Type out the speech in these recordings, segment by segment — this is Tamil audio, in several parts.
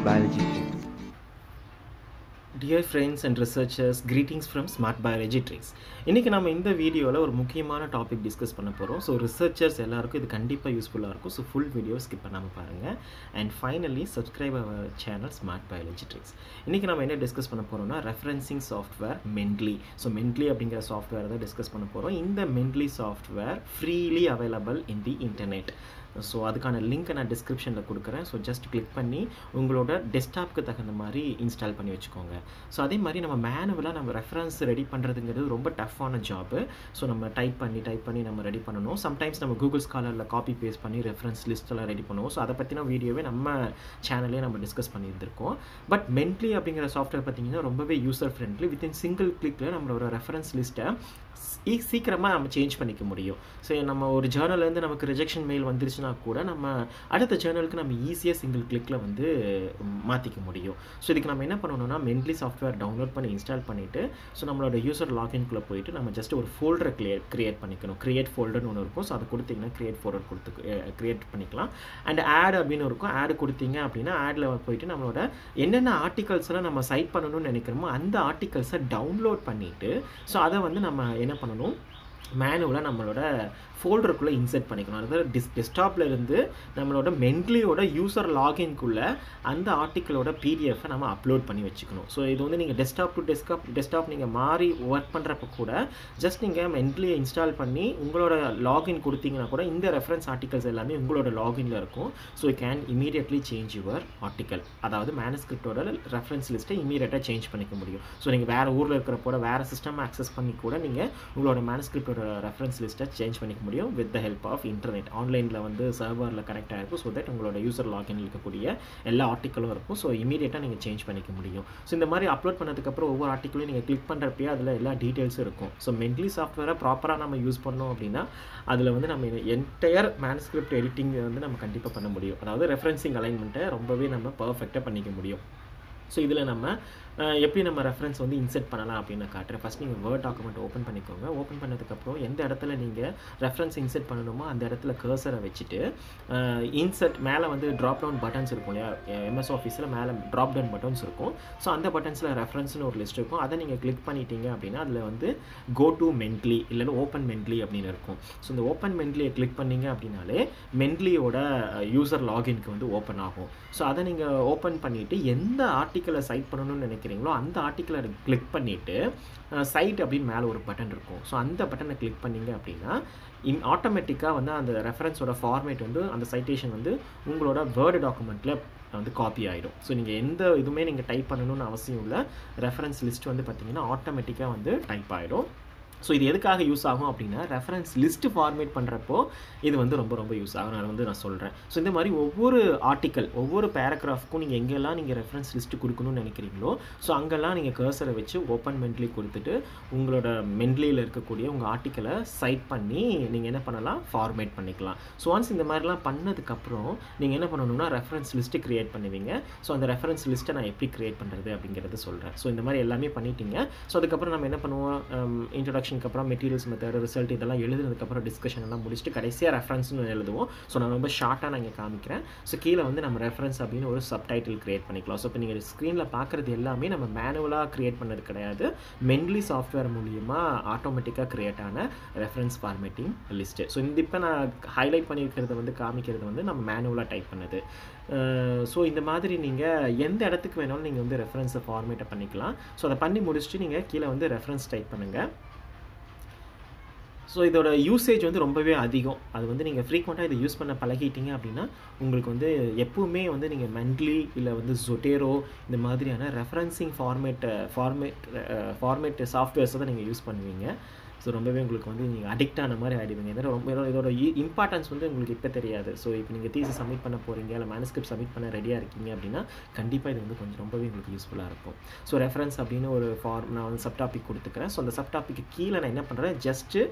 biology tricks. Dear friends and researchers greetings from smart biology tricks இன்றைக்கி நம்ம இந்த வீடியோவில் ஒரு முக்கியமான டாபிக் டிஸ்கஸ் பண்ண போகிறோம் ஸோ ரிசர்ச்சர்ஸ் எல்லாருக்கும் இது கண்டிப்பாக யூஸ்ஃபுல்லாக இருக்கும் ஸோ ஃபுல் வீடியோ ஸ்கிப் பண்ணாமல் பாருங்கள் and finally subscribe our channel smart biology tricks இன்றைக்கி நம்ம என்ன டிஸ்கஸ் பண்ண போகிறோம்னா referencing software Mendeley so Mendeley அப்படிங்கிற சாஃப்ட்வேர் தான் டிஸ்கஸ் பண்ண போகிறோம் இந்த Mendeley software freely available in the internet so அதுக்கான லிங்க்கை நான் டிஸ்கிரிப்ஷனில் கொடுக்குறேன் ஸோ ஜஸ்ட் கிளிக் பண்ணி உங்களோட டெஸ்க்டாப்க்கு தகுந்த மாதிரி இன்ஸ்டால் பண்ணி வச்சுக்கோங்க ஸோ அதே மாதிரி நம்ம மேனுவலாக நம்ம ரெஃபரன்ஸ் ரெடி பண்ணுறதுங்கிறது ரொம்ப டஃப்பான ஜாப்பு ஸோ நம்ம டைப் பண்ணி டைப் பண்ணி நம்ம ரெடி பண்ணணும் சம்டைம்ஸ் நம்ம கூகுள் ஸ்காலரில் காப்பி பேஸ்ட் பண்ணி ரெஃபரன்ஸ் லிஸ்ட்டெல்லாம் ரெடி பண்ணுவோம் ஸோ அதை பற்றின வீடியோவே நம்ம சேனல்லே நம்ம டிஸ்கஸ் பண்ணியிருந்திருக்கோம் பட் மென்ட்லி அப்படிங்கிற சாஃப்ட்வேர் பார்த்தீங்கன்னா ரொம்பவே யூசர் ஃப்ரெண்ட்லி வித்தின் சிங்கிள் கிளிக்கில் நம்மளோட ரெஃபரன்ஸ் லிஸ்ட்டை சீக்கிரமாக நம்ம சேஞ்ச் பண்ணிக்க முடியும் ஸோ நம்ம ஒரு ஜேர்னல்லேருந்து நமக்கு ரிஜெக்ஷன் மெயில் வந்துருச்சுன்னா கூட நம்ம அடுத்த ஜேர்னலுக்கு நம்ம ஈஸியாக சிங்கிள் கிளிக்கில் வந்து மாற்றிக்க முடியும் ஸோ இதுக்கு நம்ம என்ன பண்ணணும்னா மென்ட்லி சாஃப்ட்வேர் டவுன்லோட் பண்ணி இன்ஸ்டால் பண்ணிவிட்டு ஸோ நம்மளோட யூசர் லாகின்குள்ளே போயிட்டு நம்ம ஜஸ்ட் ஒரு ஃபோல்டரை கிரியேட் க்ரியேட் பண்ணிக்கணும் க்ரியேட் ஃபோல்டர்னு ஒன்று இருக்கும் ஸோ அதை கொடுத்தீங்கன்னா க்ரியேட் ஃபோல்டர் கொடுத்து க்ரியேட் பண்ணிக்கலாம் அண்ட் ஆட் அப்படின்னு இருக்கும் ஆட் கொடுத்தீங்க அப்படின்னா ஆடில் போயிட்டு நம்மளோட என்னென்ன ஆர்டிகல்ஸ்லாம் நம்ம சைட் பண்ணணும்னு நினைக்கிறோமோ அந்த ஆர்டிகல்ஸை டவுன்லோட் பண்ணிவிட்டு ஸோ அதை வந்து நம்ம என்ன பண்ணணும் மேனுவலாக நம்மளோட ஃபோல்டருக்குள்ளே இன்செர்ட் பண்ணிக்கணும் அதாவது டிஸ் டெஸ்க்டாப்பில் இருந்து நம்மளோட மென்ட்லியோட யூசர் லாகின்குள்ளே அந்த ஆர்டிக்கிளோட பிடிஎஃபை நம்ம அப்லோட் பண்ணி வச்சுக்கணும் ஸோ இது வந்து நீங்கள் டெஸ்க்டாப் டு டெஸ்க்டாப் டெஸ்க்டாப் நீங்கள் மாறி ஒர்க் பண்ணுறப்ப கூட ஜஸ்ட் நீங்கள் மென்ட்லியை இன்ஸ்டால் பண்ணி உங்களோட லாகின் கொடுத்தீங்கன்னா கூட இந்த ரெஃபரன்ஸ் ஆர்டிகல்ஸ் எல்லாமே உங்களோட லாகினில் இருக்கும் so you can immediately change your article அதாவது மேனஸ்கிரிப்டோட ரெஃபரன்ஸ் லிஸ்ட்டை இமீடியட்டாக சேஞ்ச் பண்ணிக்க முடியும் ஸோ நீங்கள் வேறு ஊரில் இருக்கிறப்போட வேறு சிஸ்டம் ஆக்சஸ் பண்ணி கூட நீங்கள் உங்களோட மேனஸ்கிரிப்டோட ரெஃபரன்ஸ் லிஸ்ட்டை சேஞ்ச் பண்ணிக்க முடியும் with the help of internet ஆன்லைனில் வந்து சர்வரில் கனெக்ட் ஆகிருக்கும் ஸோ தட் உங்களோட யூசர் லாகின் இருக்கக்கூடிய எல்லா ஆர்டிக்கலும் இருக்கும் ஸோ இமீடியட்டாக நீங்கள் சேஞ்ச் பண்ணிக்க முடியும் ஸோ இந்த மாதிரி அப்லோட் பண்ணதுக்கப்புறம் ஒவ்வொரு ஆர்டிக்கலையும் நீங்கள் கிளிக் பண்ணுறப்பயே அதில் எல்லா டீட்டெயில்ஸும் இருக்கும் ஸோ மென்ட்லி சாஃப்ட்வேரை ப்ராப்பராக நம்ம யூஸ் பண்ணோம் அப்படின்னா அதில் வந்து நம்ம என்டையர் மேனுஸ்கிரிப்ட் எடிட்டிங் வந்து நம்ம கண்டிப்பாக பண்ண முடியும் அதாவது ரெஃபரன்சிங் அலைன்மெண்ட்டை ரொம்பவே நம்ம பர்ஃபெக்டாக பண்ணிக்க முடியும் ஸோ இதில் நம்ம எப்படி நம்ம ரெஃபரன்ஸ் வந்து இன்செர்ட் பண்ணலாம் அப்படின்னு நான் காட்டுறேன் ஃபஸ்ட் நீங்கள் வேர்ட் டாக்குமெண்ட் ஓப்பன் பண்ணிக்கோங்க ஓப்பன் பண்ணதுக்கப்புறம் எந்த இடத்துல நீங்கள் ரெஃபரன்ஸ் இன்செர்ட் பண்ணணுமோ அந்த இடத்துல கர்சரை வச்சுட்டு இன்செர்ட் மேலே வந்து ட்ராப் டவுன் பட்டன்ஸ் இருக்கும் இல்லையா எம்எஸ் ஆஃபீஸில் மேலே ட்ராப் டவுன் பட்டன்ஸ் இருக்கும் ஸோ அந்த பட்டன்ஸில் ரெஃபரன்ஸ்னு ஒரு லிஸ்ட் இருக்கும் அதை நீங்கள் கிளிக் பண்ணிட்டீங்க அப்படின்னா அதில் வந்து கோ டு மென்ட்லி இல்லைன்னா ஓப்பன் மென்ட்லி அப்படின்னு இருக்கும் ஸோ இந்த ஓப்பன் மென்ட்லியை கிளிக் பண்ணீங்க அப்படின்னாலே மென்ட்லியோட யூசர் லாகின்க்கு வந்து ஓப்பன் ஆகும் ஸோ அதை நீங்கள் ஓப்பன் பண்ணிவிட்டு எந்த ஆர்டிக்கலை சைட் பண்ணணும்னு நினைக்கிறீங்களோ அந்த ஆர்டிக்கலை கிளிக் பண்ணிவிட்டு சைட் அப்படின்னு மேலே ஒரு பட்டன் இருக்கும் ஸோ அந்த பட்டனை கிளிக் பண்ணிங்க அப்படின்னா இன் ஆட்டோமேட்டிக்காக வந்து அந்த ரெஃபரன்ஸோட ஃபார்மேட் வந்து அந்த சைட்டேஷன் வந்து உங்களோட வேர்டு டாக்குமெண்ட்டில் வந்து காப்பி ஆகிடும் ஸோ நீங்கள் எந்த இதுவுமே நீங்கள் டைப் பண்ணணும்னு அவசியம் இல்லை ரெஃபரன்ஸ் லிஸ்ட் வந்து பார்த்தீங்கன்னா ஆட்டோமேட்டிக்காக வந்து டைப் ஆகிடும் ஸோ இது எதுக்காக யூஸ் ஆகும் அப்படின்னா ரெஃபரன்ஸ் லிஸ்ட்டு ஃபார்மேட் பண்ணுறப்போ இது வந்து ரொம்ப ரொம்ப யூஸ் ஆகும் நான் வந்து நான் சொல்கிறேன் ஸோ இந்த மாதிரி ஒவ்வொரு ஆர்டிக்கல் ஒவ்வொரு பேராகிராஃப்க்கும் நீங்கள் எங்கெல்லாம் நீங்கள் ரெஃபரன்ஸ் லிஸ்ட்டு கொடுக்கணும்னு நினைக்கிறீங்களோ ஸோ அங்கெல்லாம் நீங்கள் கர்சரை வச்சு ஓப்பன் மென்ட்லி கொடுத்துட்டு உங்களோட மென்ட்லியில் இருக்கக்கூடிய உங்கள் ஆர்டிக்கலை சைட் பண்ணி நீங்கள் என்ன பண்ணலாம் ஃபார்மேட் பண்ணிக்கலாம் ஸோ ஒன்ஸ் இந்த மாதிரிலாம் பண்ணதுக்கப்புறம் நீங்கள் என்ன பண்ணணும்னா ரெஃபரன்ஸ் லிஸ்ட்டு க்ரியேட் பண்ணுவீங்க ஸோ அந்த ரெஃபரன்ஸ் லிஸ்ட்டை நான் எப்படி க்ரியேட் பண்ணுறது அப்படிங்கிறத சொல்கிறேன் ஸோ இந்த மாதிரி எல்லாமே பண்ணிட்டீங்க ஸோ அதுக்கப்புறம் நம்ம என்ன பண்ணுவோம் இன்ட்ரடக்ஷன் இன்ட்ரடக்ஷனுக்கு அப்புறம் மெட்டீரியல்ஸ் மெத்தட் ரிசல்ட் இதெல்லாம் எழுதுனதுக்கப்புறம் டிஸ்கஷன் எல்லாம் முடிச்சுட்டு கடைசியாக ரெஃபரன்ஸ்னு எழுதுவோம் ஸோ நான் ரொம்ப ஷார்ட்டாக நான் இங்கே காமிக்கிறேன் ஸோ கீழே வந்து நம்ம ரெஃபரன்ஸ் அப்படின்னு ஒரு சப்டைட்டில் க்ரியேட் பண்ணிக்கலாம் ஸோ இப்போ நீங்கள் ஸ்க்ரீனில் பார்க்குறது எல்லாமே நம்ம மேனுவலாக க்ரியேட் பண்ணது கிடையாது மென்லி சாஃப்ட்வேர் மூலியமாக ஆட்டோமேட்டிக்காக க்ரியேட் ஆன ரெஃபரன்ஸ் ஃபார்மேட்டிங் லிஸ்ட்டு ஸோ இந்த இப்போ நான் ஹைலைட் பண்ணியிருக்கிறது வந்து காமிக்கிறது வந்து நம்ம மேனுவலாக டைப் பண்ணது ஸோ இந்த மாதிரி நீங்கள் எந்த இடத்துக்கு வேணாலும் நீங்கள் வந்து ரெஃபரன்ஸை ஃபார்மேட்டை பண்ணிக்கலாம் ஸோ அதை பண்ணி முடிச்சுட்டு நீங்கள் கீழே வந்து ரெஃபரன்ஸ் டைப் பண்ணுங்கள் ஸோ இதோட யூசேஜ் வந்து ரொம்பவே அதிகம் அது வந்து நீங்கள் ஃப்ரீக்வெண்ட்டாக இதை யூஸ் பண்ண பழகிட்டீங்க அப்படின்னா உங்களுக்கு வந்து எப்பவுமே வந்து நீங்கள் மென்ட்லி இல்லை வந்து ஜொட்டேரோ இந்த மாதிரியான ரெஃபரன்சிங் ஃபார்மேட்டை ஃபார்மேட் ஃபார்மேட் சாஃப்ட்வேர்ஸை தான் நீங்கள் யூஸ் பண்ணுவீங்க ஸோ ரொம்பவே உங்களுக்கு வந்து நீங்கள் அடிக்ட் ஆன மாதிரி ஆகிடுவீங்க இதோட ரொம்ப இதோட இதோட இம்பார்ட்டன்ஸ் வந்து உங்களுக்கு இப்போ தெரியாது ஸோ இப்போ நீங்கள் தீசி சப்மிட் பண்ண போகிறீங்க இல்லை மேனுஸ்கிரிப்ட் சப்மிட் பண்ண ரெடியாக இருக்கீங்க அப்படின்னா கண்டிப்பாக இது வந்து கொஞ்சம் ரொம்பவே உங்களுக்கு யூஸ்ஃபுல்லாக இருக்கும் ஸோ ரெஃபரன்ஸ் அப்படின்னு ஒரு ஃபார்ம் நான் வந்து சப் டாபிக் கொடுத்துக்கிறேன் ஸோ அந்த சப் டாப்பிக்கு கீழே நான் என்ன பண்ணுறேன் ஜஸ்ட்டு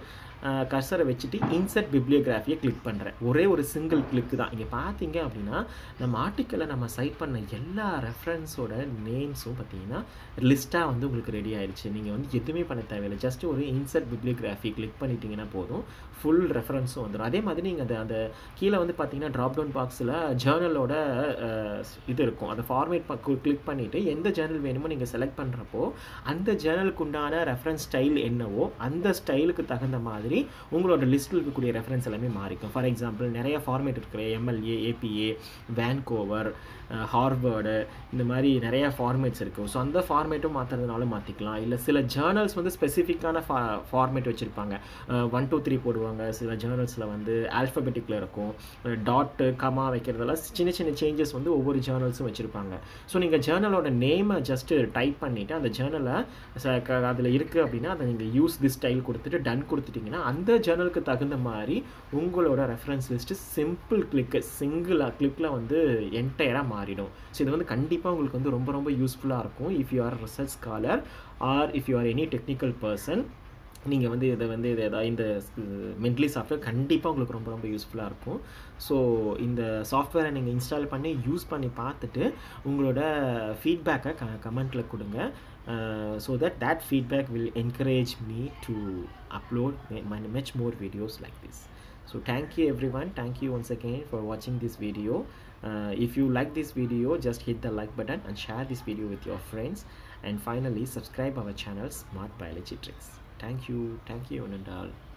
கர்சரை வச்சுட்டு இன்சர்ட் பிப்ளியோகிராஃபியை கிளிக் பண்ணுறேன் ஒரே ஒரு சிங்கிள் கிளிக் தான் இங்கே பார்த்தீங்க அப்படின்னா நம்ம ஆர்டிக்கலில் நம்ம சைட் பண்ண எல்லா ரெஃபரன்ஸோட நேம்ஸும் பார்த்தீங்கன்னா லிஸ்ட்டாக வந்து உங்களுக்கு ரெடி ஆயிடுச்சு நீங்கள் வந்து எதுவுமே பண்ண தேவையில்லை ஜஸ்ட் ஒரு இன்சர்ட் பிப்ளியோகிராஃபி கிளிக் பண்ணிட்டீங்கன்னா போதும் ஃபுல் ரெஃபரன்ஸும் வந்துடும் அதே மாதிரி நீங்கள் அந்த அந்த கீழே வந்து பார்த்தீங்கன்னா ட்ராப் டவுன் பாக்ஸில் ஜேர்னலோட இது இருக்கும் அந்த ஃபார்மேட் கிளிக் பண்ணிவிட்டு எந்த ஜேர்னல் வேணுமோ நீங்கள் செலக்ட் பண்ணுறப்போ அந்த ஜேர்னலுக்கு உண்டான ரெஃபரன்ஸ் ஸ்டைல் என்னவோ அந்த ஸ்டைலுக்கு தகுந்த மாதிரி உங்களோட லிஸ்ட்டில் இருக்கக்கூடிய ரெஃபரன்ஸ் எல்லாமே மாறிக்கும் ஃபார் எக்ஸாம்பிள் நிறைய ஃபார்மேட் இருக்கிற எம்எல்ஏ ஏபிஏ வேன்கோவர் ஹார்வர்டு இந்த மாதிரி நிறைய ஃபார்மேட்ஸ் இருக்குது ஸோ அந்த ஃபார்மேட்டும் மாற்றுறதுனால மாற்றிக்கலாம் இல்லை சில ஜேர்னல்ஸ் வந்து ஸ்பெசிஃபிக்கான ஃபா ஃபார்மேட் வச்சுருப்பாங்க ஒன் டூ த்ரீ போடுவாங்க சில ஜேர்னல்ஸில் வந்து ஆல்ஃபபெட்டிக்கில் இருக்கும் டாட்டு கமா வைக்கிறதெல்லாம் சின்ன சின்ன சேஞ்சஸ் வந்து ஒவ்வொரு ஜேர்னல்ஸும் வச்சுருப்பாங்க ஸோ நீங்கள் ஜேர்னலோட நேமை ஜஸ்ட்டு டைப் பண்ணிவிட்டு அந்த ஜேர்னலை அதில் இருக்குது அப்படின்னா அதை நீங்கள் யூஸ் தி ஸ்டைல் கொடுத்துட்டு டன் கொடுத்துட்டிங்கன்னா அந்த ஜேர்னலுக்கு தகுந்த மாதிரி உங்களோட ரெஃபரன்ஸ் லிஸ்ட்டு சிம்பிள் கிளிக்கு சிங்கிளாக கிளிக்கில் வந்து என்டையராக மாறிடும் ஸோ இது வந்து கண்டிப்பாக உங்களுக்கு வந்து ரொம்ப ரொம்ப யூஸ்ஃபுல்லாக இருக்கும் if you are research scholar or if you are any technical person நீங்கள் வந்து இதை வந்து இதை ஏதாவது இந்த மென்ட்லி சாஃப்ட்வேர் கண்டிப்பாக உங்களுக்கு ரொம்ப ரொம்ப யூஸ்ஃபுல்லாக இருக்கும் ஸோ இந்த சாஃப்ட்வேரை நீங்கள் இன்ஸ்டால் பண்ணி யூஸ் பண்ணி பார்த்துட்டு உங்களோட ஃபீட்பேக்கை க கமெண்ட்டில் கொடுங்க so that that feedback will encourage me to upload much more videos like this so thank you everyone thank you once again for watching this video uh, if you like this video just hit the like button and share this video with your friends and finally subscribe our channel smart biology tricks thank you thank you and all